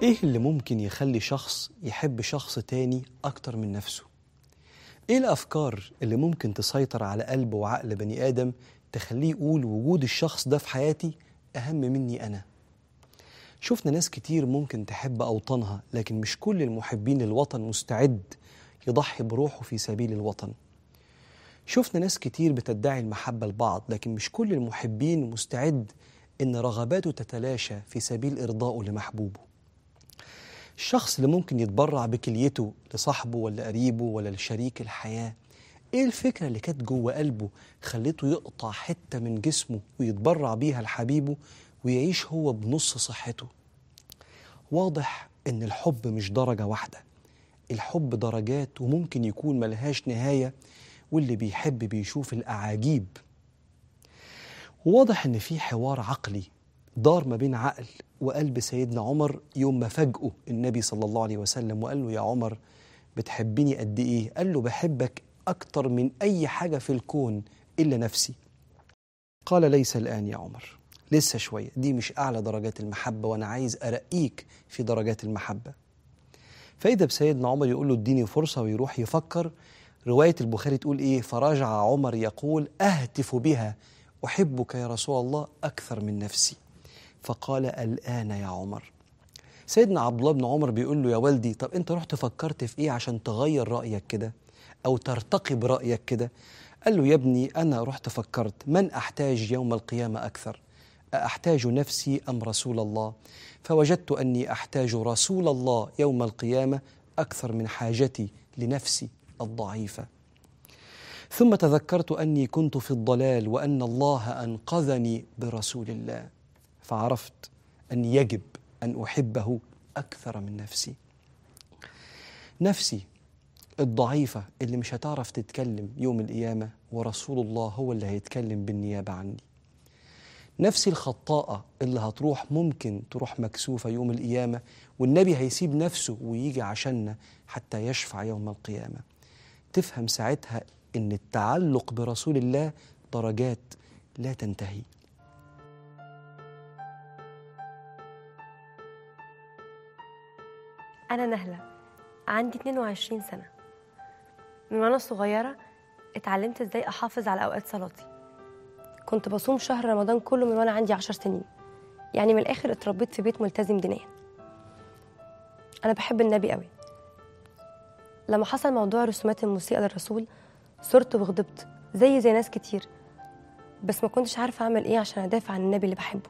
ايه اللي ممكن يخلي شخص يحب شخص تاني اكتر من نفسه ايه الافكار اللي ممكن تسيطر على قلب وعقل بني ادم تخليه يقول وجود الشخص ده في حياتي اهم مني انا شفنا ناس كتير ممكن تحب اوطانها لكن مش كل المحبين للوطن مستعد يضحي بروحه في سبيل الوطن شفنا ناس كتير بتدعي المحبة لبعض لكن مش كل المحبين مستعد إن رغباته تتلاشى في سبيل إرضائه لمحبوبه الشخص اللي ممكن يتبرع بكليته لصاحبه ولا قريبه ولا لشريك الحياة إيه الفكرة اللي كانت جوه قلبه خلته يقطع حتة من جسمه ويتبرع بيها لحبيبه ويعيش هو بنص صحته واضح إن الحب مش درجة واحدة الحب درجات وممكن يكون ملهاش نهاية واللي بيحب بيشوف الأعاجيب واضح إن في حوار عقلي دار ما بين عقل وقلب سيدنا عمر يوم ما فاجئه النبي صلى الله عليه وسلم وقال له يا عمر بتحبني قد إيه؟ قال له بحبك أكتر من أي حاجة في الكون إلا نفسي قال ليس الآن يا عمر لسه شوية دي مش أعلى درجات المحبة وأنا عايز أرقيك في درجات المحبة فإذا بسيدنا عمر يقول له اديني فرصة ويروح يفكر رواية البخاري تقول إيه فرجع عمر يقول أهتف بها أحبك يا رسول الله أكثر من نفسي فقال الآن يا عمر سيدنا عبد الله بن عمر بيقول له يا والدي طب أنت رحت فكرت في إيه عشان تغير رأيك كده أو ترتقي برأيك كده قال له يا ابني أنا رحت فكرت من أحتاج يوم القيامة أكثر أحتاج نفسي أم رسول الله فوجدت أني أحتاج رسول الله يوم القيامة أكثر من حاجتي لنفسي الضعيفة ثم تذكرت أني كنت في الضلال وأن الله أنقذني برسول الله فعرفت أن يجب أن أحبه أكثر من نفسي نفسي الضعيفة اللي مش هتعرف تتكلم يوم القيامة ورسول الله هو اللي هيتكلم بالنيابة عني نفسي الخطاءة اللي هتروح ممكن تروح مكسوفة يوم القيامة والنبي هيسيب نفسه ويجي عشاننا حتى يشفع يوم القيامة تفهم ساعتها إن التعلق برسول الله درجات لا تنتهي أنا نهلة عندي 22 سنة من وأنا صغيرة اتعلمت إزاي أحافظ على أوقات صلاتي كنت بصوم شهر رمضان كله من وأنا عندي 10 سنين يعني من الآخر اتربيت في بيت ملتزم دينيا أنا بحب النبي قوي لما حصل موضوع رسومات الموسيقى للرسول صرت وغضبت زي زي ناس كتير بس ما كنتش عارفة أعمل إيه عشان أدافع عن النبي اللي بحبه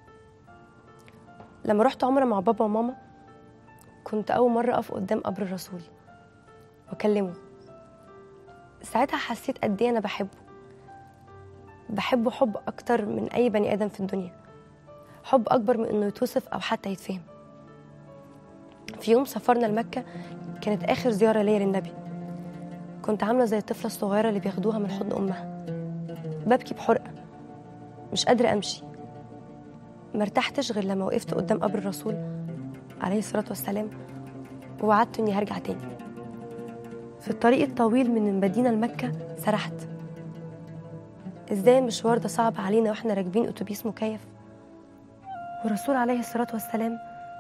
لما رحت عمرة مع بابا وماما كنت أول مرة أقف قدام قبر الرسول وأكلمه ساعتها حسيت قد إيه أنا بحبه بحبه حب أكتر من أي بني آدم في الدنيا حب أكبر من إنه يتوصف أو حتى يتفهم في يوم سافرنا لمكة كانت آخر زيارة ليا للنبي كنت عاملة زي الطفلة الصغيرة اللي بياخدوها من حضن أمها ببكي بحرقة مش قادرة أمشي مرتحتش غير لما وقفت قدام قبر الرسول عليه الصلاة والسلام ووعدت إني هرجع تاني في الطريق الطويل من المدينة لمكة سرحت إزاي المشوار ده صعب علينا وإحنا راكبين أتوبيس مكيف والرسول عليه الصلاة والسلام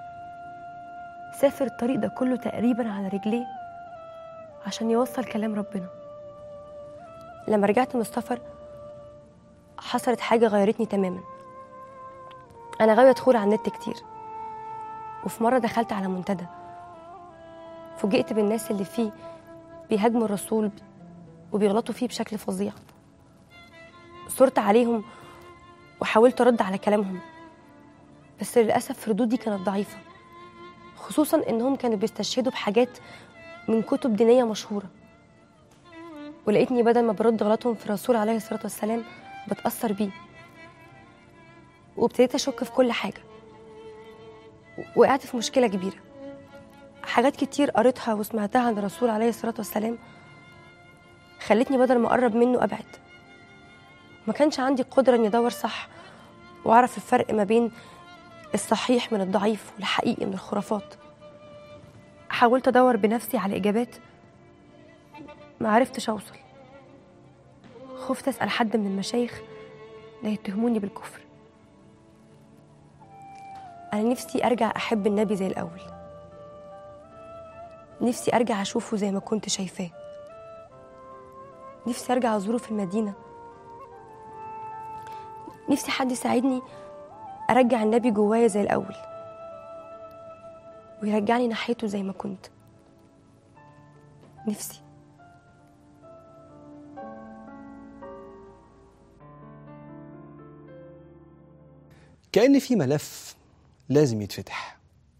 سافر الطريق ده كله تقريبا على رجليه عشان يوصل كلام ربنا لما رجعت من السفر حصلت حاجة غيرتني تماما أنا غاوية أدخل على النت كتير وفي مرة دخلت على منتدى فوجئت بالناس اللي فيه بيهاجموا الرسول وبيغلطوا فيه بشكل فظيع صرت عليهم وحاولت أرد على كلامهم بس للأسف ردودي كانت ضعيفة خصوصا إنهم كانوا بيستشهدوا بحاجات من كتب دينية مشهورة ولقيتني بدل ما برد غلطهم في الرسول عليه الصلاة والسلام بتأثر بيه وابتديت أشك في كل حاجة وقعت في مشكلة كبيرة حاجات كتير قريتها وسمعتها عن الرسول عليه الصلاة والسلام خلتني بدل ما أقرب منه أبعد ما كانش عندي قدرة إني أدور صح وأعرف الفرق ما بين الصحيح من الضعيف والحقيقي من الخرافات حاولت أدور بنفسي على إجابات ما عرفتش أوصل خفت أسأل حد من المشايخ لا يتهموني بالكفر أنا نفسي أرجع أحب النبي زي الأول نفسي أرجع أشوفه زي ما كنت شايفاه نفسي أرجع أزوره في المدينة نفسي حد يساعدني أرجع النبي جوايا زي الأول ويرجعني ناحيته زي ما كنت نفسي كأن في ملف لازم يتفتح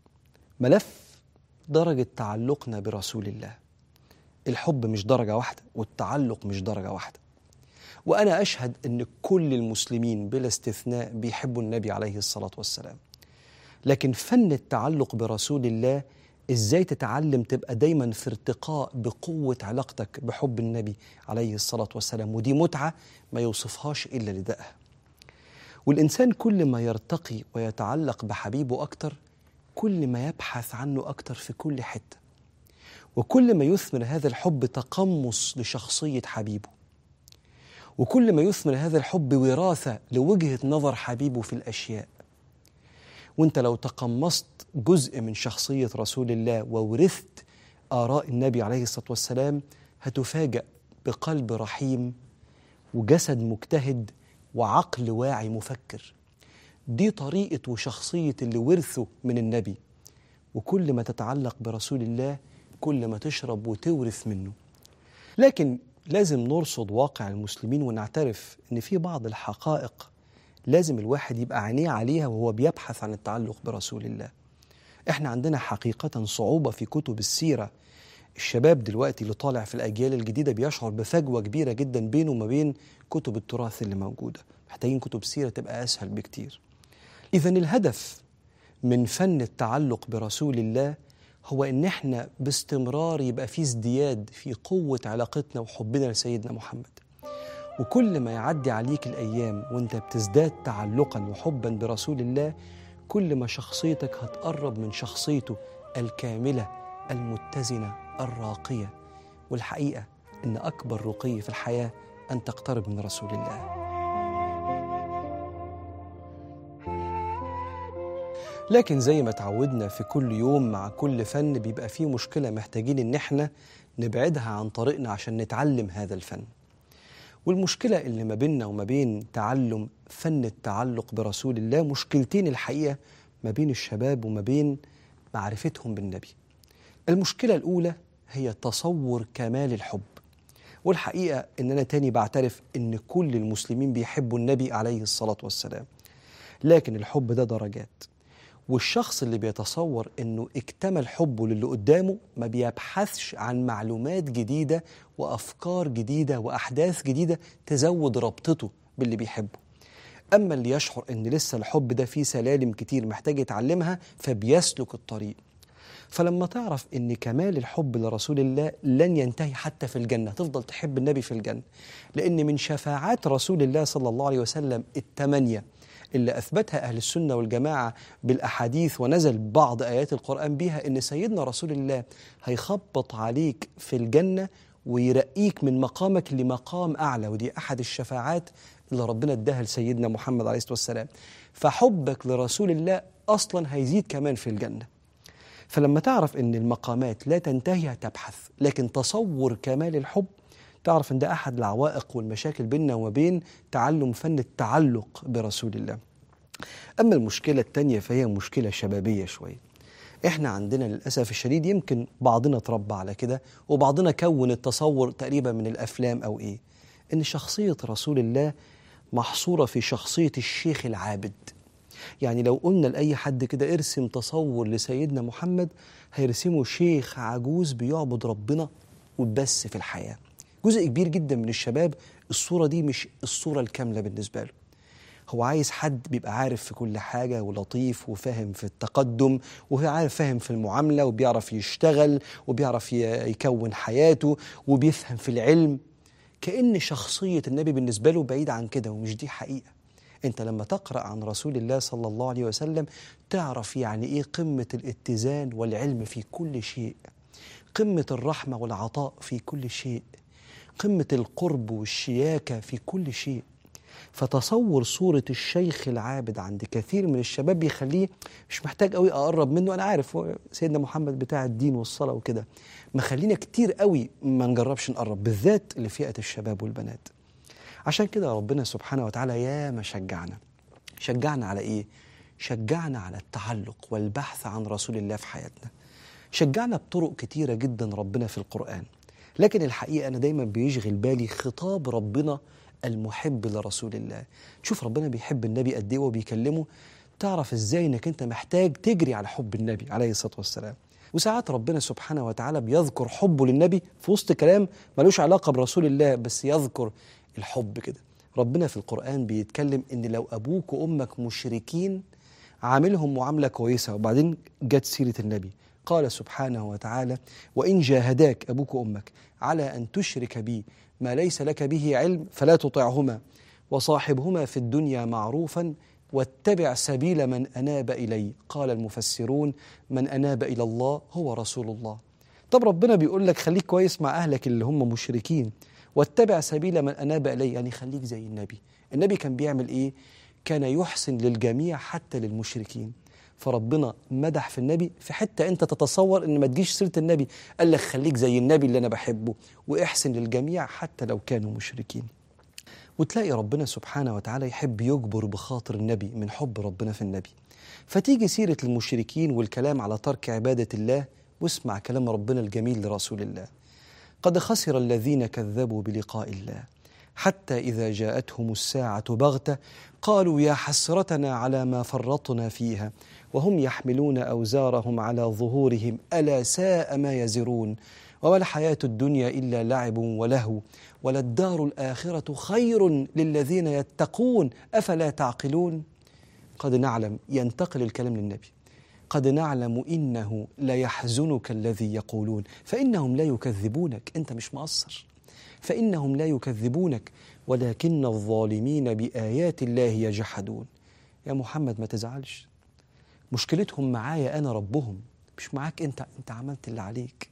ملف درجة تعلقنا برسول الله الحب مش درجة واحدة والتعلق مش درجة واحدة وأنا أشهد أن كل المسلمين بلا استثناء بيحبوا النبي عليه الصلاة والسلام لكن فن التعلق برسول الله ازاي تتعلم تبقى دايما في ارتقاء بقوة علاقتك بحب النبي عليه الصلاة والسلام ودي متعة ما يوصفهاش إلا لدائها والإنسان كل ما يرتقي ويتعلق بحبيبه أكتر كل ما يبحث عنه أكتر في كل حتة وكل ما يثمر هذا الحب تقمص لشخصية حبيبه وكل ما يثمر هذا الحب وراثة لوجهة نظر حبيبه في الأشياء وانت لو تقمصت جزء من شخصية رسول الله وورثت آراء النبي عليه الصلاة والسلام هتفاجأ بقلب رحيم وجسد مجتهد وعقل واعي مفكر دي طريقة وشخصية اللي ورثوا من النبي وكل ما تتعلق برسول الله كل ما تشرب وتورث منه لكن لازم نرصد واقع المسلمين ونعترف ان في بعض الحقائق لازم الواحد يبقى عينيه عليها وهو بيبحث عن التعلق برسول الله احنا عندنا حقيقة صعوبة في كتب السيرة الشباب دلوقتي اللي طالع في الأجيال الجديدة بيشعر بفجوة كبيرة جدا بينه وما بين كتب التراث اللي موجودة محتاجين كتب سيرة تبقى أسهل بكتير إذا الهدف من فن التعلق برسول الله هو إن إحنا باستمرار يبقى في ازدياد في قوة علاقتنا وحبنا لسيدنا محمد وكل ما يعدي عليك الأيام وأنت بتزداد تعلقا وحبا برسول الله كل ما شخصيتك هتقرب من شخصيته الكاملة المتزنة الراقية والحقيقة إن أكبر رقي في الحياة أن تقترب من رسول الله لكن زي ما تعودنا في كل يوم مع كل فن بيبقى فيه مشكلة محتاجين إن إحنا نبعدها عن طريقنا عشان نتعلم هذا الفن والمشكلة اللي ما بيننا وما بين تعلم فن التعلق برسول الله مشكلتين الحقيقة ما بين الشباب وما بين معرفتهم بالنبي المشكلة الأولى هي تصور كمال الحب والحقيقة إن أنا تاني بعترف إن كل المسلمين بيحبوا النبي عليه الصلاة والسلام لكن الحب ده درجات والشخص اللي بيتصور انه اكتمل حبه للي قدامه ما بيبحثش عن معلومات جديده وافكار جديده واحداث جديده تزود ربطته باللي بيحبه اما اللي يشعر ان لسه الحب ده فيه سلالم كتير محتاج يتعلمها فبيسلك الطريق فلما تعرف ان كمال الحب لرسول الله لن ينتهي حتى في الجنه تفضل تحب النبي في الجنه لان من شفاعات رسول الله صلى الله عليه وسلم الثمانيه اللي اثبتها اهل السنه والجماعه بالاحاديث ونزل بعض ايات القران بها ان سيدنا رسول الله هيخبط عليك في الجنه ويرقيك من مقامك لمقام اعلى ودي احد الشفاعات اللي ربنا اداها لسيدنا محمد عليه الصلاه والسلام فحبك لرسول الله اصلا هيزيد كمان في الجنه فلما تعرف ان المقامات لا تنتهي هتبحث لكن تصور كمال الحب تعرف ان ده احد العوائق والمشاكل بيننا وما بين تعلم فن التعلق برسول الله اما المشكله الثانيه فهي مشكله شبابيه شويه احنا عندنا للاسف الشديد يمكن بعضنا اتربى على كده وبعضنا كون التصور تقريبا من الافلام او ايه ان شخصيه رسول الله محصوره في شخصيه الشيخ العابد يعني لو قلنا لاي حد كده ارسم تصور لسيدنا محمد هيرسمه شيخ عجوز بيعبد ربنا وبس في الحياه جزء كبير جدا من الشباب الصورة دي مش الصورة الكاملة بالنسبة له هو عايز حد بيبقى عارف في كل حاجة ولطيف وفاهم في التقدم وهو عارف فاهم في المعاملة وبيعرف يشتغل وبيعرف يكون حياته وبيفهم في العلم كأن شخصية النبي بالنسبة له بعيد عن كده ومش دي حقيقة انت لما تقرأ عن رسول الله صلى الله عليه وسلم تعرف يعني ايه قمة الاتزان والعلم في كل شيء قمة الرحمة والعطاء في كل شيء قمة القرب والشياكة في كل شيء فتصور صورة الشيخ العابد عند كثير من الشباب بيخليه مش محتاج قوي أقرب منه أنا عارف هو سيدنا محمد بتاع الدين والصلاة وكده مخلينا كتير قوي ما نجربش نقرب بالذات لفئة الشباب والبنات عشان كده ربنا سبحانه وتعالى يا ما شجعنا شجعنا على إيه؟ شجعنا على التعلق والبحث عن رسول الله في حياتنا شجعنا بطرق كتيرة جدا ربنا في القرآن لكن الحقيقة أنا دايما بيشغل بالي خطاب ربنا المحب لرسول الله تشوف ربنا بيحب النبي قد ايه وبيكلمه تعرف ازاي انك انت محتاج تجري على حب النبي عليه الصلاه والسلام وساعات ربنا سبحانه وتعالى بيذكر حبه للنبي في وسط كلام ملوش علاقه برسول الله بس يذكر الحب كده ربنا في القران بيتكلم ان لو ابوك وامك مشركين عاملهم معامله كويسه وبعدين جت سيره النبي قال سبحانه وتعالى وان جاهداك ابوك وامك على ان تشرك بي ما ليس لك به علم فلا تطعهما وصاحبهما في الدنيا معروفا واتبع سبيل من اناب الي قال المفسرون من اناب الى الله هو رسول الله طب ربنا بيقول لك خليك كويس مع اهلك اللي هم مشركين واتبع سبيل من اناب الي يعني خليك زي النبي النبي كان بيعمل ايه كان يحسن للجميع حتى للمشركين فربنا مدح في النبي في حته انت تتصور ان ما تجيش سيره النبي قال لك خليك زي النبي اللي انا بحبه واحسن للجميع حتى لو كانوا مشركين وتلاقي ربنا سبحانه وتعالى يحب يجبر بخاطر النبي من حب ربنا في النبي فتيجي سيره المشركين والكلام على ترك عباده الله واسمع كلام ربنا الجميل لرسول الله قد خسر الذين كذبوا بلقاء الله حتى اذا جاءتهم الساعه بغته قالوا يا حسرتنا على ما فرطنا فيها وهم يحملون اوزارهم على ظهورهم الا ساء ما يزرون وما الحياه الدنيا الا لعب ولهو وللدار الاخره خير للذين يتقون افلا تعقلون قد نعلم ينتقل الكلام للنبي قد نعلم انه ليحزنك الذي يقولون فانهم لا يكذبونك انت مش مقصر فانهم لا يكذبونك ولكن الظالمين بايات الله يجحدون يا محمد ما تزعلش مشكلتهم معايا انا ربهم مش معاك انت انت عملت اللي عليك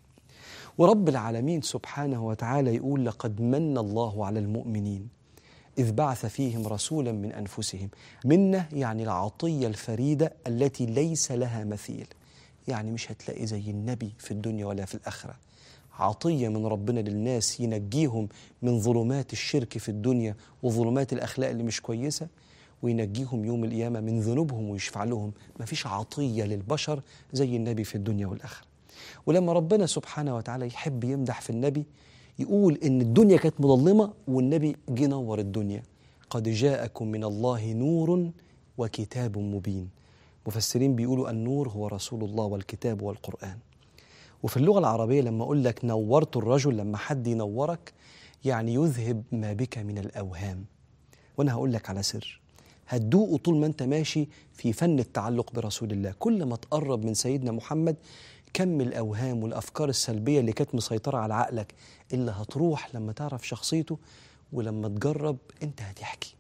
ورب العالمين سبحانه وتعالى يقول لقد من الله على المؤمنين إذ بعث فيهم رسولا من أنفسهم منة يعني العطية الفريدة التي ليس لها مثيل يعني مش هتلاقي زي النبي في الدنيا ولا في الآخرة عطية من ربنا للناس ينجيهم من ظلمات الشرك في الدنيا وظلمات الأخلاق اللي مش كويسة وينجيهم يوم القيامة من ذنوبهم ويشفع لهم مفيش عطية للبشر زي النبي في الدنيا والآخرة ولما ربنا سبحانه وتعالى يحب يمدح في النبي يقول ان الدنيا كانت مظلمه والنبي جه نور الدنيا قد جاءكم من الله نور وكتاب مبين مفسرين بيقولوا النور هو رسول الله والكتاب والقران وفي اللغه العربيه لما اقول لك نورت الرجل لما حد ينورك يعني يذهب ما بك من الاوهام وانا هقول لك على سر هتدوقه طول ما انت ماشي في فن التعلق برسول الله كل ما تقرب من سيدنا محمد كم الأوهام والأفكار السلبية اللي كانت مسيطرة على عقلك اللي هتروح لما تعرف شخصيته ولما تجرب أنت هتحكي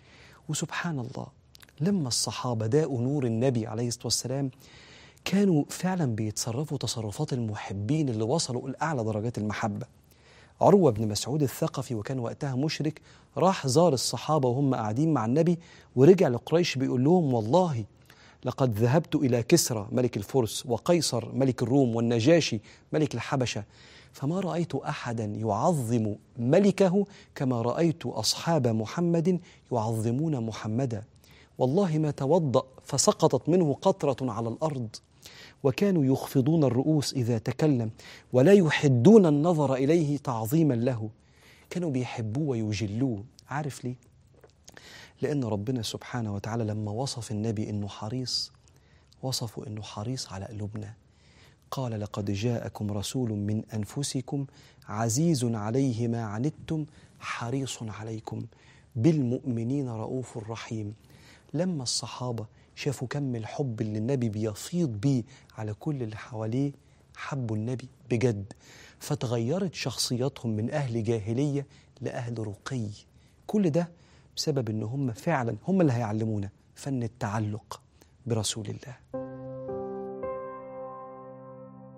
وسبحان الله لما الصحابة داقوا نور النبي عليه الصلاة والسلام كانوا فعلا بيتصرفوا تصرفات المحبين اللي وصلوا لأعلى درجات المحبة عروة بن مسعود الثقفي وكان وقتها مشرك راح زار الصحابة وهم قاعدين مع النبي ورجع لقريش بيقول لهم والله لقد ذهبت إلى كسرى ملك الفرس وقيصر ملك الروم والنجاشي ملك الحبشة فما رأيت أحدا يعظم ملكه كما رأيت أصحاب محمد يعظمون محمدا والله ما توضأ فسقطت منه قطرة على الأرض وكانوا يخفضون الرؤوس إذا تكلم ولا يحدون النظر إليه تعظيما له كانوا بيحبوه ويجلوه عارف ليه؟ لأن ربنا سبحانه وتعالى لما وصف النبي إنه حريص وصفه إنه حريص على قلوبنا قال لقد جاءكم رسول من أنفسكم عزيز عليه ما عنتم حريص عليكم بالمؤمنين رؤوف رحيم لما الصحابة شافوا كم الحب اللي النبي بيفيض بيه على كل اللي حواليه حبوا النبي بجد فتغيرت شخصياتهم من أهل جاهلية لأهل رقي كل ده بسبب ان هم فعلا هم اللي هيعلمونا فن التعلق برسول الله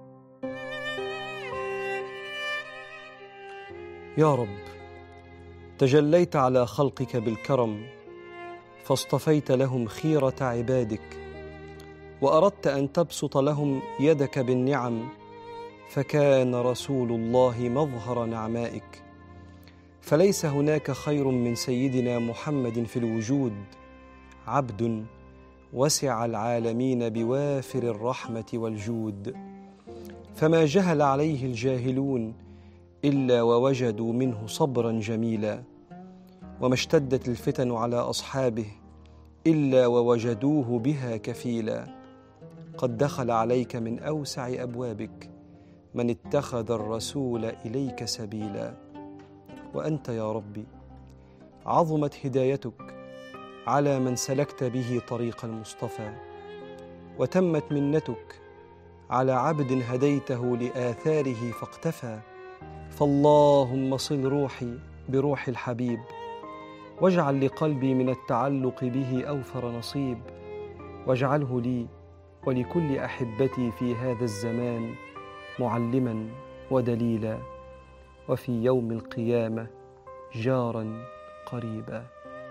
يا رب تجليت على خلقك بالكرم فاصطفيت لهم خيره عبادك واردت ان تبسط لهم يدك بالنعم فكان رسول الله مظهر نعمائك فليس هناك خير من سيدنا محمد في الوجود عبد وسع العالمين بوافر الرحمه والجود فما جهل عليه الجاهلون الا ووجدوا منه صبرا جميلا وما اشتدت الفتن على اصحابه الا ووجدوه بها كفيلا قد دخل عليك من اوسع ابوابك من اتخذ الرسول اليك سبيلا وانت يا ربي عظمت هدايتك على من سلكت به طريق المصطفى وتمت منتك على عبد هديته لاثاره فاقتفى فاللهم صل روحي بروح الحبيب واجعل لقلبي من التعلق به اوفر نصيب واجعله لي ولكل احبتي في هذا الزمان معلما ودليلا وفي يوم القيامه جارا قريبا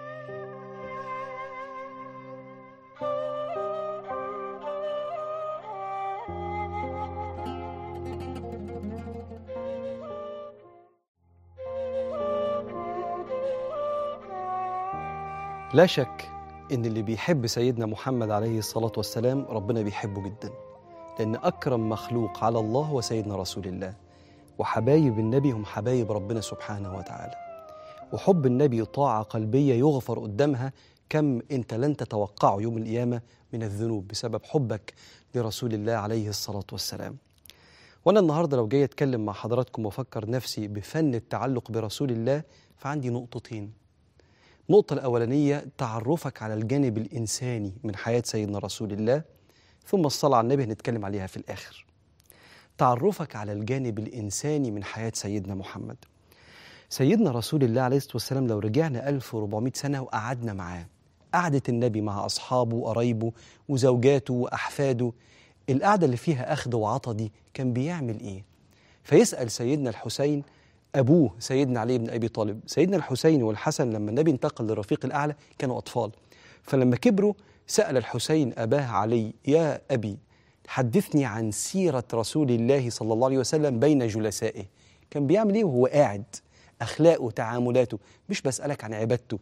لا شك ان اللي بيحب سيدنا محمد عليه الصلاه والسلام ربنا بيحبه جدا لان اكرم مخلوق على الله هو سيدنا رسول الله وحبايب النبي هم حبايب ربنا سبحانه وتعالى وحب النبي طاعه قلبيه يغفر قدامها كم انت لن تتوقعه يوم القيامه من الذنوب بسبب حبك لرسول الله عليه الصلاه والسلام وانا النهارده لو جاي اتكلم مع حضراتكم وافكر نفسي بفن التعلق برسول الله فعندي نقطتين النقطة الأولانية تعرفك على الجانب الإنساني من حياة سيدنا رسول الله ثم الصلاة على النبي هنتكلم عليها في الآخر تعرفك على الجانب الإنساني من حياة سيدنا محمد سيدنا رسول الله عليه الصلاة والسلام لو رجعنا 1400 سنة وقعدنا معاه قعدة النبي مع أصحابه وقرايبه وزوجاته وأحفاده القعدة اللي فيها أخذ وعطا دي كان بيعمل إيه؟ فيسأل سيدنا الحسين أبوه سيدنا علي بن أبي طالب سيدنا الحسين والحسن لما النبي انتقل للرفيق الأعلى كانوا أطفال فلما كبروا سأل الحسين أباه علي يا أبي حدثني عن سيرة رسول الله صلى الله عليه وسلم بين جلسائه كان بيعمل إيه وهو قاعد أخلاقه تعاملاته مش بسألك عن عبادته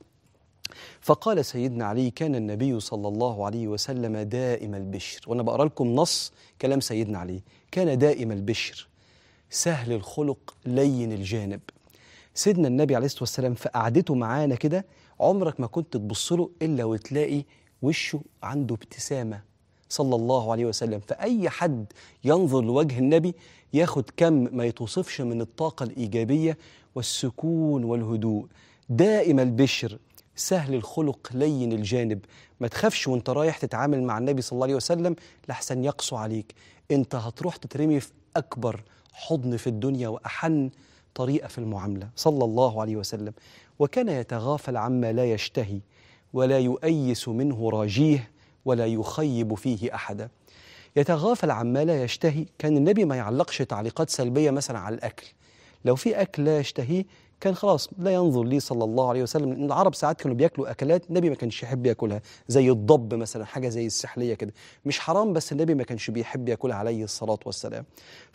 فقال سيدنا علي كان النبي صلى الله عليه وسلم دائم البشر وأنا بقرأ لكم نص كلام سيدنا علي كان دائم البشر سهل الخلق لين الجانب سيدنا النبي عليه الصلاه والسلام في قعدته معانا كده عمرك ما كنت تبص له الا وتلاقي وشه عنده ابتسامه صلى الله عليه وسلم فاي حد ينظر لوجه النبي ياخد كم ما يتوصفش من الطاقه الايجابيه والسكون والهدوء دائم البشر سهل الخلق لين الجانب ما تخافش وانت رايح تتعامل مع النبي صلى الله عليه وسلم لحسن يقسو عليك انت هتروح تترمي في اكبر حضن في الدنيا واحن طريقه في المعامله صلى الله عليه وسلم وكان يتغافل عما لا يشتهي ولا يؤيس منه راجيه ولا يخيب فيه احدا يتغافل عما لا يشتهي كان النبي ما يعلقش تعليقات سلبيه مثلا على الاكل لو في اكل لا يشتهيه كان خلاص لا ينظر ليه صلى الله عليه وسلم لان العرب ساعات كانوا بياكلوا اكلات النبي ما كانش يحب ياكلها زي الضب مثلا حاجه زي السحليه كده مش حرام بس النبي ما كانش بيحب ياكلها عليه الصلاه والسلام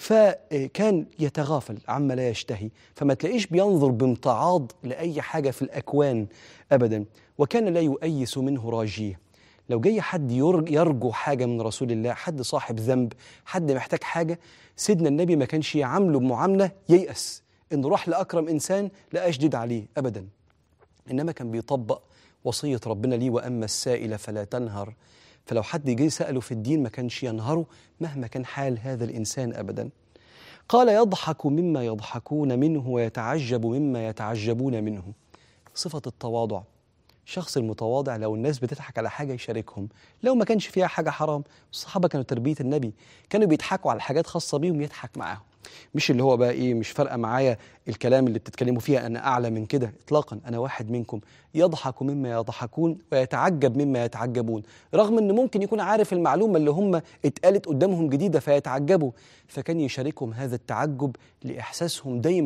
فكان يتغافل عما لا يشتهي فما تلاقيش بينظر بامتعاض لاي حاجه في الاكوان ابدا وكان لا يؤيس منه راجيه لو جاي حد يرجو حاجه من رسول الله حد صاحب ذنب حد محتاج حاجه سيدنا النبي ما كانش يعامله بمعامله ييأس انه راح لاكرم انسان لا اشدد عليه ابدا انما كان بيطبق وصيه ربنا ليه واما السائل فلا تنهر فلو حد جه ساله في الدين ما كانش ينهره مهما كان حال هذا الانسان ابدا قال يضحك مما يضحكون منه ويتعجب مما يتعجبون منه صفه التواضع الشخص المتواضع لو الناس بتضحك على حاجه يشاركهم لو ما كانش فيها حاجه حرام الصحابه كانوا تربيه النبي كانوا بيضحكوا على حاجات خاصه بيهم يضحك معاهم مش اللي هو بقى ايه مش فارقه معايا الكلام اللي بتتكلموا فيها انا اعلى من كده اطلاقا انا واحد منكم يضحك مما يضحكون ويتعجب مما يتعجبون رغم ان ممكن يكون عارف المعلومه اللي هم اتقالت قدامهم جديده فيتعجبوا فكان يشاركهم هذا التعجب لاحساسهم دايما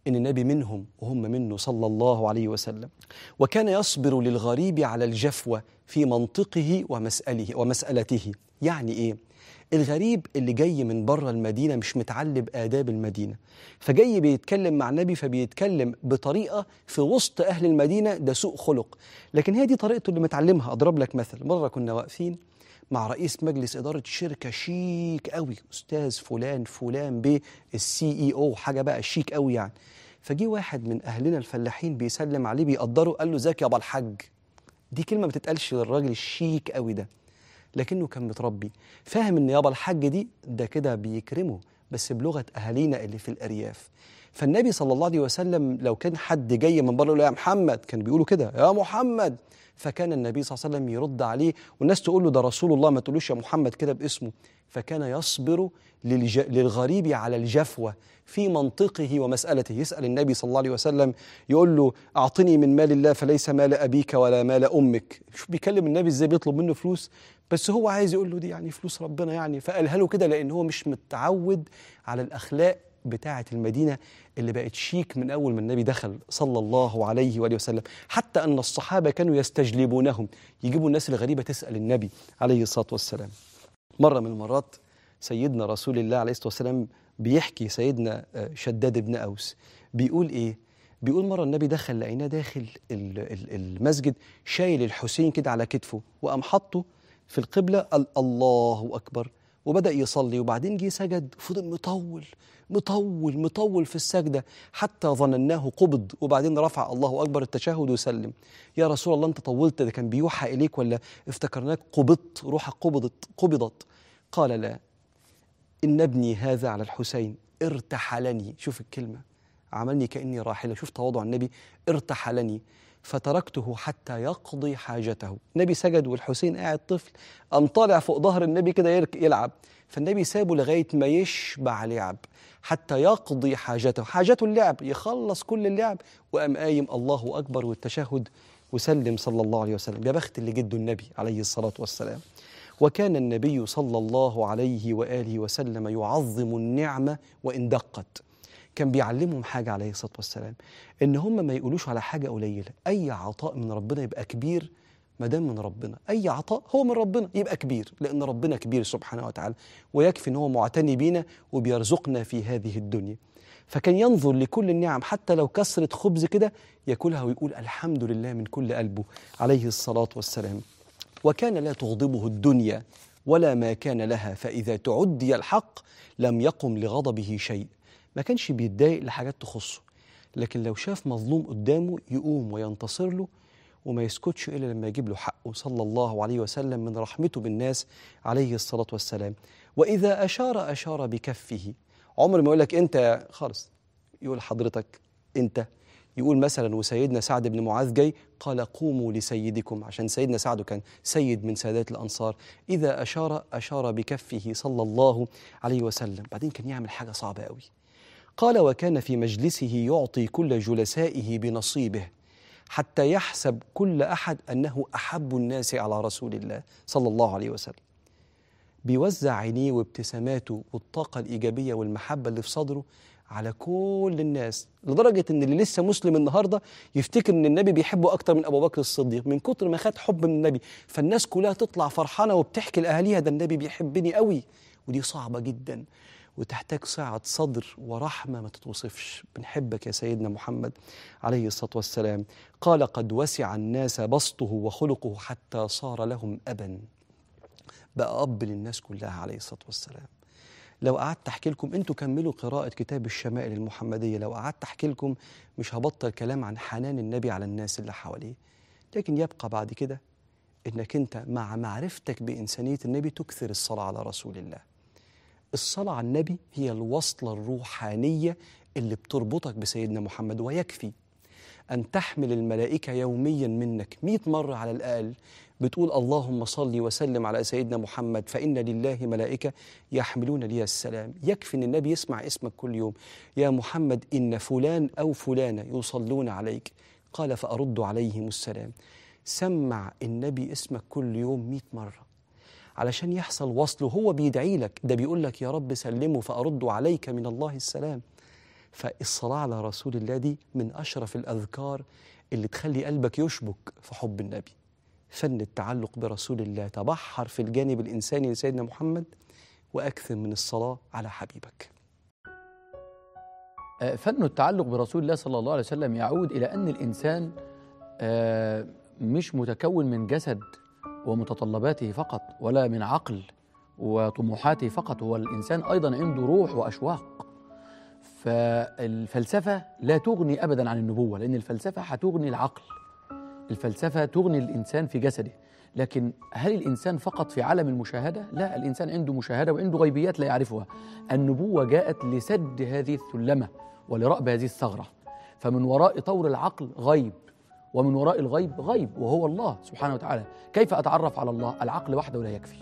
إن النبي منهم وهم منه صلى الله عليه وسلم وكان يصبر للغريب على الجفوة في منطقه ومسأله ومسألته يعني إيه؟ الغريب اللي جاي من بره المدينة مش متعلم آداب المدينة فجاي بيتكلم مع النبي فبيتكلم بطريقة في وسط أهل المدينة ده سوء خلق لكن هي دي طريقته اللي متعلمها أضرب لك مثل مرة كنا واقفين مع رئيس مجلس إدارة شركة شيك قوي أستاذ فلان فلان بيه السي إي أو حاجة بقى شيك قوي يعني فجي واحد من أهلنا الفلاحين بيسلم عليه بيقدره قال له ازيك يا أبا الحاج دي كلمة ما بتتقالش للراجل الشيك قوي ده لكنه كان متربي فاهم ان يابا الحاج دي ده كده بيكرمه بس بلغه اهالينا اللي في الارياف فالنبي صلى الله عليه وسلم لو كان حد جاي من بره يقول له يا محمد كان بيقولوا كده يا محمد فكان النبي صلى الله عليه وسلم يرد عليه والناس تقول له ده رسول الله ما تقولوش يا محمد كده باسمه فكان يصبر للج... للغريب على الجفوة في منطقه ومسألته يسأل النبي صلى الله عليه وسلم يقول له أعطني من مال الله فليس مال أبيك ولا مال أمك شوف بيكلم النبي إزاي بيطلب منه فلوس بس هو عايز يقول له دي يعني فلوس ربنا يعني فقالها له كده لأن هو مش متعود على الأخلاق بتاعة المدينة اللي بقت شيك من أول ما النبي دخل صلى الله عليه وآله وسلم حتى أن الصحابة كانوا يستجلبونهم يجيبوا الناس الغريبة تسأل النبي عليه الصلاة والسلام مرة من المرات سيدنا رسول الله عليه الصلاة والسلام بيحكي سيدنا آه، شداد بن أوس بيقول إيه بيقول مرة النبي دخل لقيناه داخل ال- ال- المسجد شايل الحسين كده على كتفه وقام حاطه في القبلة قال الله أكبر وبدأ يصلي وبعدين جه سجد فضل مطول مطول مطول في السجدة حتى ظنناه قبض وبعدين رفع الله أكبر التشهد وسلم يا رسول الله أنت طولت ده كان بيوحى إليك ولا افتكرناك قبضت روحك قبضت قبضت قال لا إن ابني هذا على الحسين ارتحلني شوف الكلمة عملني كأني راحلة شوف تواضع النبي ارتحلني فتركته حتى يقضي حاجته النبي سجد والحسين قاعد طفل قام طالع فوق ظهر النبي كده يرك- يلعب فالنبي سابه لغاية ما يشبع لعب حتى يقضي حاجته حاجته اللعب يخلص كل اللعب وقام قايم الله أكبر والتشهد وسلم صلى الله عليه وسلم يا بخت اللي جده النبي عليه الصلاة والسلام وكان النبي صلى الله عليه وآله وسلم يعظم النعمة وإن دقت كان بيعلمهم حاجة عليه الصلاة والسلام إن هم ما يقولوش على حاجة قليلة أي عطاء من ربنا يبقى كبير ما دام من ربنا أي عطاء هو من ربنا يبقى كبير لأن ربنا كبير سبحانه وتعالى ويكفي إن هو معتني بينا وبيرزقنا في هذه الدنيا فكان ينظر لكل النعم حتى لو كسرة خبز كده ياكلها ويقول الحمد لله من كل قلبه عليه الصلاة والسلام وكان لا تغضبه الدنيا ولا ما كان لها فإذا تعدي الحق لم يقم لغضبه شيء ما كانش بيتضايق لحاجات تخصه لكن لو شاف مظلوم قدامه يقوم وينتصر له وما يسكتش إلا لما يجيب له حقه صلى الله عليه وسلم من رحمته بالناس عليه الصلاة والسلام وإذا أشار أشار بكفه عمر ما يقول لك أنت خالص يقول حضرتك أنت يقول مثلا وسيدنا سعد بن معاذ جاي قال قوموا لسيدكم عشان سيدنا سعد كان سيد من سادات الأنصار إذا أشار أشار بكفه صلى الله عليه وسلم بعدين كان يعمل حاجة صعبة قوي قال وكان في مجلسه يعطي كل جلسائه بنصيبه حتى يحسب كل أحد أنه أحب الناس على رسول الله صلى الله عليه وسلم بيوزع عينيه وابتساماته والطاقة الإيجابية والمحبة اللي في صدره على كل الناس لدرجة إن اللي لسه مسلم النهاردة يفتكر إن النبي بيحبه أكتر من أبو بكر الصديق من كتر ما خد حب من النبي فالناس كلها تطلع فرحانة وبتحكي لأهاليها ده النبي بيحبني قوي ودي صعبة جدا وتحتاج سعة صدر ورحمة ما تتوصفش بنحبك يا سيدنا محمد عليه الصلاة والسلام قال قد وسع الناس بسطه وخلقه حتى صار لهم أبا بقى أب للناس كلها عليه الصلاة والسلام لو قعدت أحكي لكم أنتوا كملوا قراءة كتاب الشمائل المحمدية لو قعدت أحكي لكم مش هبطل كلام عن حنان النبي على الناس اللي حواليه لكن يبقى بعد كده إنك أنت مع معرفتك بإنسانية النبي تكثر الصلاة على رسول الله الصلاة على النبي هي الوصلة الروحانية اللي بتربطك بسيدنا محمد ويكفي أن تحمل الملائكة يوميا منك مئة مرة على الأقل بتقول اللهم صل وسلم على سيدنا محمد فإن لله ملائكة يحملون لي السلام يكفي أن النبي يسمع اسمك كل يوم يا محمد إن فلان أو فلانة يصلون عليك قال فأرد عليهم السلام سمع النبي اسمك كل يوم مئة مرة علشان يحصل وصل وهو بيدعي لك ده بيقول لك يا رب سلمه فأرد عليك من الله السلام فالصلاة على رسول الله دي من أشرف الأذكار اللي تخلي قلبك يشبك في حب النبي فن التعلق برسول الله تبحر في الجانب الإنساني لسيدنا محمد وأكثر من الصلاة على حبيبك آه، فن التعلق برسول الله صلى الله عليه وسلم يعود إلى أن الإنسان آه، مش متكون من جسد ومتطلباته فقط ولا من عقل وطموحاته فقط هو الإنسان أيضا عنده روح وأشواق فالفلسفة لا تغني أبدا عن النبوة لأن الفلسفة هتغني العقل الفلسفة تغني الإنسان في جسده لكن هل الإنسان فقط في عالم المشاهدة؟ لا الإنسان عنده مشاهدة وعنده غيبيات لا يعرفها النبوة جاءت لسد هذه الثلمة ولرأب هذه الثغرة فمن وراء طور العقل غيب ومن وراء الغيب غيب وهو الله سبحانه وتعالى كيف أتعرف على الله؟ العقل وحده لا يكفي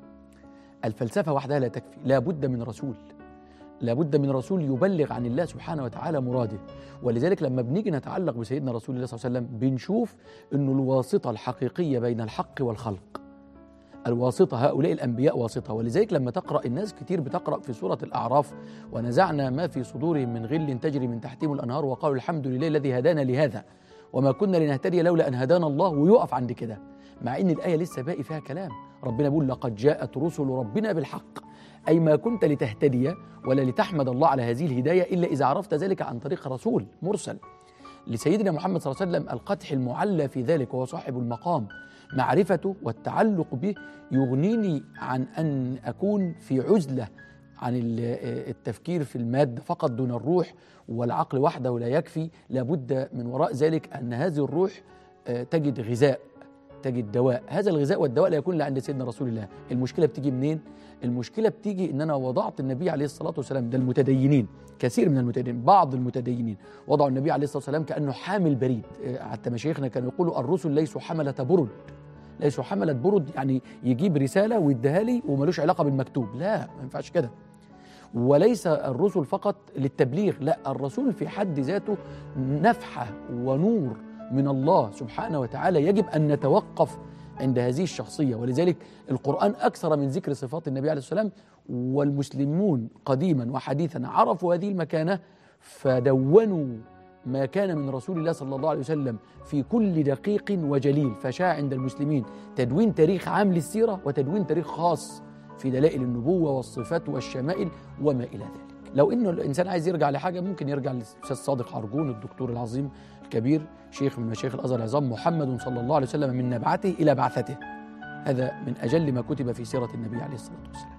الفلسفة وحدها لا تكفي لا بد من رسول لابد من رسول يبلغ عن الله سبحانه وتعالى مراده ولذلك لما بنيجي نتعلق بسيدنا رسول الله صلى الله عليه وسلم بنشوف انه الواسطه الحقيقيه بين الحق والخلق الواسطة هؤلاء الأنبياء واسطة ولذلك لما تقرأ الناس كتير بتقرأ في سورة الأعراف ونزعنا ما في صدورهم من غل تجري من تحتهم الأنهار وقالوا الحمد لله الذي هدانا لهذا وما كنا لنهتدي لولا أن هدانا الله ويقف عند كده مع ان الايه لسه باقي فيها كلام ربنا بيقول لقد جاءت رسل ربنا بالحق اي ما كنت لتهتدي ولا لتحمد الله على هذه الهدايه الا اذا عرفت ذلك عن طريق رسول مرسل لسيدنا محمد صلى الله عليه وسلم القدح المعلى في ذلك وهو صاحب المقام معرفته والتعلق به يغنيني عن ان اكون في عزله عن التفكير في المادة فقط دون الروح والعقل وحده لا يكفي لابد من وراء ذلك أن هذه الروح تجد غذاء تجد دواء هذا الغذاء والدواء لا يكون الا عند سيدنا رسول الله المشكله بتيجي منين المشكله بتيجي ان انا وضعت النبي عليه الصلاه والسلام ده المتدينين كثير من المتدينين بعض المتدينين وضعوا النبي عليه الصلاه والسلام كانه حامل بريد حتى مشايخنا كانوا يقولوا الرسل ليسوا حمله برد ليسوا حمله برد يعني يجيب رساله ويديها لي وملوش علاقه بالمكتوب لا ما ينفعش كده وليس الرسل فقط للتبليغ لا الرسول في حد ذاته نفحه ونور من الله سبحانه وتعالى يجب ان نتوقف عند هذه الشخصيه ولذلك القران اكثر من ذكر صفات النبي عليه الصلاه والسلام والمسلمون قديما وحديثا عرفوا هذه المكانه فدونوا ما كان من رسول الله صلى الله عليه وسلم في كل دقيق وجليل فشاع عند المسلمين تدوين تاريخ عام للسيره وتدوين تاريخ خاص في دلائل النبوه والصفات والشمائل وما الى ذلك لو انه الانسان عايز يرجع لحاجه ممكن يرجع للاستاذ صادق عرجون الدكتور العظيم الكبير شيخ من مشايخ الازهر العظام محمد صلى الله عليه وسلم من نبعته الى بعثته هذا من اجل ما كتب في سيره النبي عليه الصلاه والسلام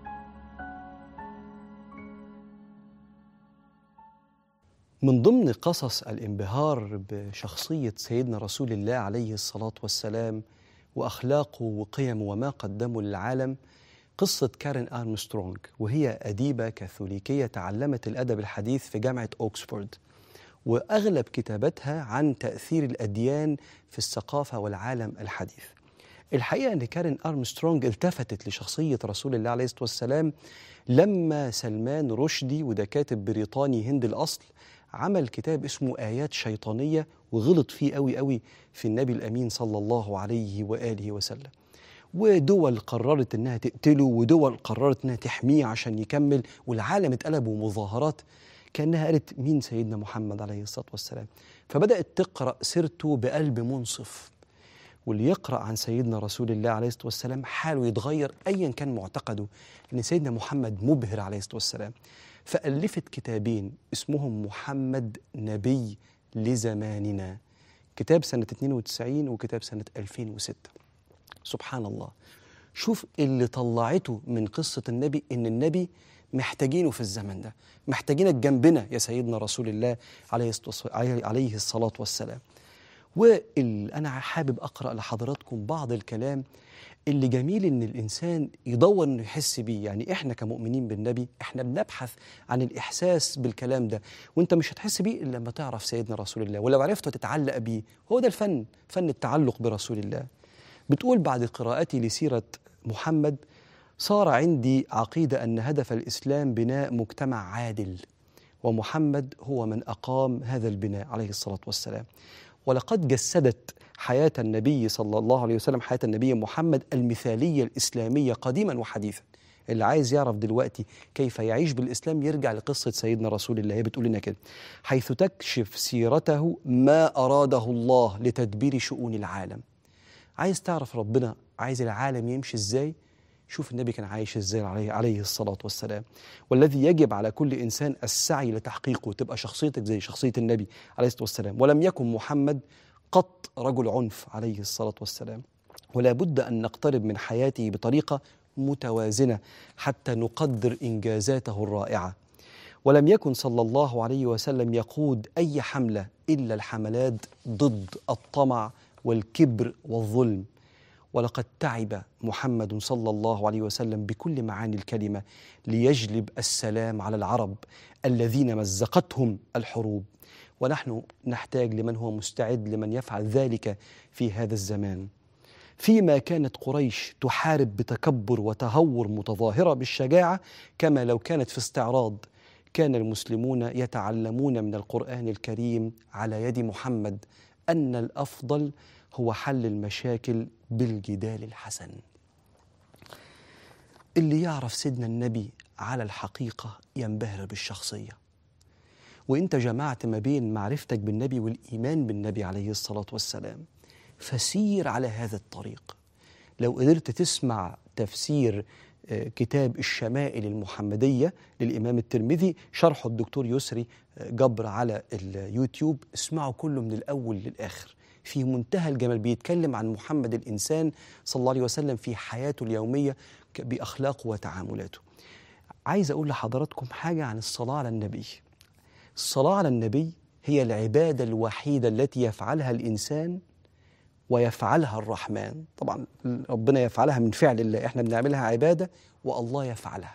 من ضمن قصص الانبهار بشخصية سيدنا رسول الله عليه الصلاة والسلام وأخلاقه وقيمه وما قدمه للعالم قصة كارين أرمسترونغ وهي أديبة كاثوليكية تعلمت الأدب الحديث في جامعة أوكسفورد وأغلب كتاباتها عن تأثير الأديان في الثقافة والعالم الحديث الحقيقة أن كارين أرمسترونغ التفتت لشخصية رسول الله عليه الصلاة والسلام لما سلمان رشدي وده كاتب بريطاني هند الأصل عمل كتاب اسمه آيات شيطانية وغلط فيه قوي قوي في النبي الأمين صلى الله عليه وآله وسلم ودول قررت انها تقتله ودول قررت انها تحميه عشان يكمل والعالم اتقلب ومظاهرات كانها قالت مين سيدنا محمد عليه الصلاه والسلام فبدات تقرا سيرته بقلب منصف واللي يقرا عن سيدنا رسول الله عليه الصلاه والسلام حاله يتغير ايا كان معتقده ان سيدنا محمد مبهر عليه الصلاه والسلام فالفت كتابين اسمهم محمد نبي لزماننا كتاب سنه 92 وكتاب سنه 2006 سبحان الله شوف اللي طلعته من قصة النبي إن النبي محتاجينه في الزمن ده محتاجينك جنبنا يا سيدنا رسول الله عليه عليه الصلاة والسلام وأنا حابب أقرأ لحضراتكم بعض الكلام اللي جميل ان الانسان يدور انه يحس بيه يعني احنا كمؤمنين بالنبي احنا بنبحث عن الاحساس بالكلام ده وانت مش هتحس بيه الا لما تعرف سيدنا رسول الله ولو عرفته تتعلق بيه هو ده الفن فن التعلق برسول الله بتقول بعد قراءتي لسيرة محمد صار عندي عقيدة أن هدف الإسلام بناء مجتمع عادل ومحمد هو من أقام هذا البناء عليه الصلاة والسلام ولقد جسدت حياة النبي صلى الله عليه وسلم حياة النبي محمد المثالية الإسلامية قديما وحديثا اللي عايز يعرف دلوقتي كيف يعيش بالإسلام يرجع لقصة سيدنا رسول الله هي بتقول لنا كده حيث تكشف سيرته ما أراده الله لتدبير شؤون العالم عايز تعرف ربنا عايز العالم يمشي ازاي شوف النبي كان عايش ازاي عليه, عليه الصلاة والسلام والذي يجب على كل إنسان السعي لتحقيقه تبقى شخصيتك زي شخصية النبي عليه الصلاة والسلام ولم يكن محمد قط رجل عنف عليه الصلاة والسلام ولا بد أن نقترب من حياته بطريقة متوازنة حتى نقدر إنجازاته الرائعة ولم يكن صلى الله عليه وسلم يقود أي حملة إلا الحملات ضد الطمع والكبر والظلم ولقد تعب محمد صلى الله عليه وسلم بكل معاني الكلمه ليجلب السلام على العرب الذين مزقتهم الحروب ونحن نحتاج لمن هو مستعد لمن يفعل ذلك في هذا الزمان فيما كانت قريش تحارب بتكبر وتهور متظاهره بالشجاعه كما لو كانت في استعراض كان المسلمون يتعلمون من القران الكريم على يد محمد ان الافضل هو حل المشاكل بالجدال الحسن اللي يعرف سيدنا النبي على الحقيقه ينبهر بالشخصيه وانت جمعت ما بين معرفتك بالنبي والايمان بالنبي عليه الصلاه والسلام فسير على هذا الطريق لو قدرت تسمع تفسير آه، كتاب الشمائل المحمدية للإمام الترمذي شرحه الدكتور يسري آه، جبر على اليوتيوب اسمعوا كله من الأول للآخر في منتهى الجمال بيتكلم عن محمد الإنسان صلى الله عليه وسلم في حياته اليومية ك- بأخلاقه وتعاملاته عايز أقول لحضراتكم حاجة عن الصلاة على النبي الصلاة على النبي هي العبادة الوحيدة التي يفعلها الإنسان ويفعلها الرحمن طبعا ربنا يفعلها من فعل الله احنا بنعملها عبادة والله يفعلها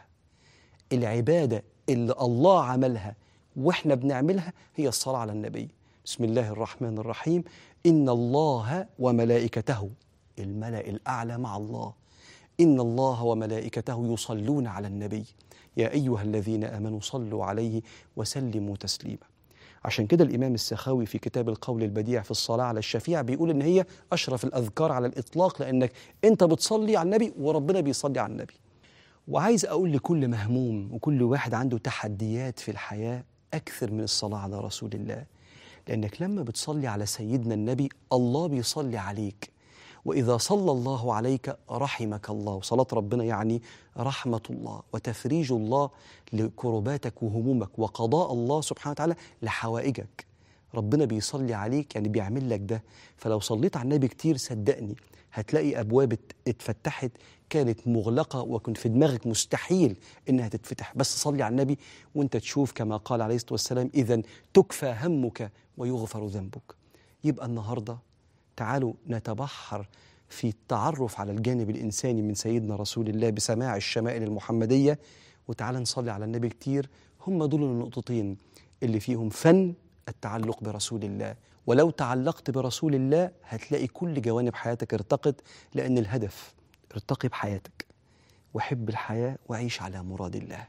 العبادة اللي الله عملها واحنا بنعملها هي الصلاة على النبي بسم الله الرحمن الرحيم إن الله وملائكته الملأ الأعلى مع الله إن الله وملائكته يصلون على النبي يا أيها الذين آمنوا صلوا عليه وسلموا تسليما عشان كده الإمام السخاوي في كتاب القول البديع في الصلاة على الشفيع بيقول إن هي أشرف الأذكار على الإطلاق لأنك أنت بتصلي على النبي وربنا بيصلي على النبي وعايز أقول لكل مهموم وكل واحد عنده تحديات في الحياة أكثر من الصلاة على رسول الله لأنك لما بتصلي على سيدنا النبي الله بيصلي عليك وإذا صلى الله عليك رحمك الله وصلاة ربنا يعني رحمة الله وتفريج الله لكرباتك وهمومك وقضاء الله سبحانه وتعالى لحوائجك ربنا بيصلي عليك يعني بيعمل لك ده فلو صليت على النبي كتير صدقني هتلاقي أبواب ات- اتفتحت كانت مغلقة وكان في دماغك مستحيل إنها تتفتح بس صلي على النبي وانت تشوف كما قال عليه الصلاة والسلام إذا تكفى همك ويغفر ذنبك يبقى النهارده تعالوا نتبحر في التعرف على الجانب الإنساني من سيدنا رسول الله بسماع الشمائل المحمدية وتعالى نصلي على النبي كتير هم دول النقطتين اللي فيهم فن التعلق برسول الله ولو تعلقت برسول الله هتلاقي كل جوانب حياتك ارتقت لأن الهدف ارتقي بحياتك وحب الحياة وعيش على مراد الله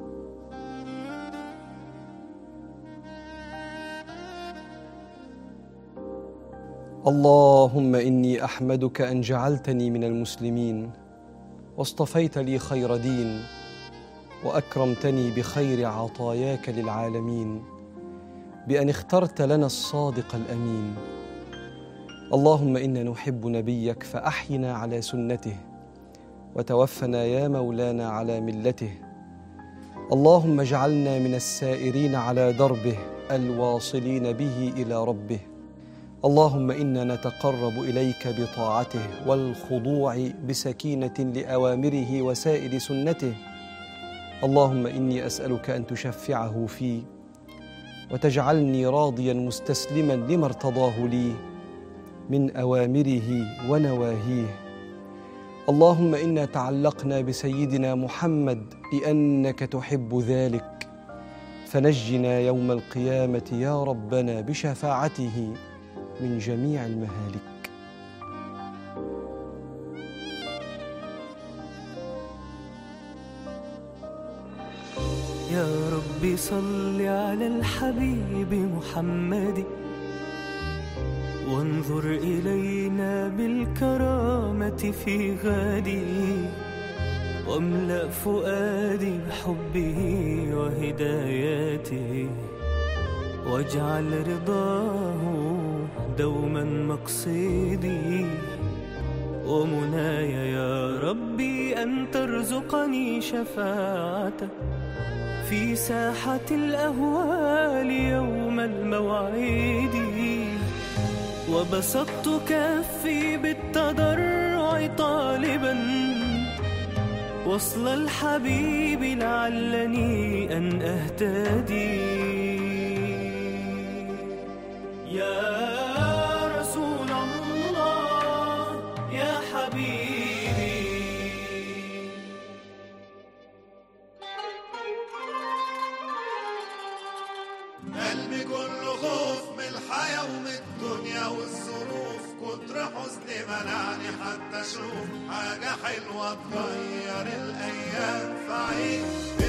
اللهم اني احمدك ان جعلتني من المسلمين واصطفيت لي خير دين واكرمتني بخير عطاياك للعالمين بان اخترت لنا الصادق الامين اللهم انا نحب نبيك فاحينا على سنته وتوفنا يا مولانا على ملته اللهم اجعلنا من السائرين على دربه الواصلين به الى ربه اللهم انا نتقرب اليك بطاعته والخضوع بسكينه لاوامره وسائر سنته اللهم اني اسالك ان تشفعه في وتجعلني راضيا مستسلما لما ارتضاه لي من اوامره ونواهيه اللهم انا تعلقنا بسيدنا محمد لانك تحب ذلك فنجنا يوم القيامه يا ربنا بشفاعته من جميع المهالك يا رب صل على الحبيب محمد وانظر إلينا بالكرامة في غادي واملأ فؤادي بحبه وهداياته واجعل رضاه دوما مقصدي ومناي يا ربي أن ترزقني شفاعتك في ساحة الأهوال يوم الموعد وبسطت كفي بالتضرع طالبا وصل الحبيب لعلني أن أهتدي يا رسول الله يا حبيبي قلبي كله خوف من الحياة ومن الدنيا والظروف كتر حزني منعني حتى اشوف حاجة حلوة تغير الأيام فعيش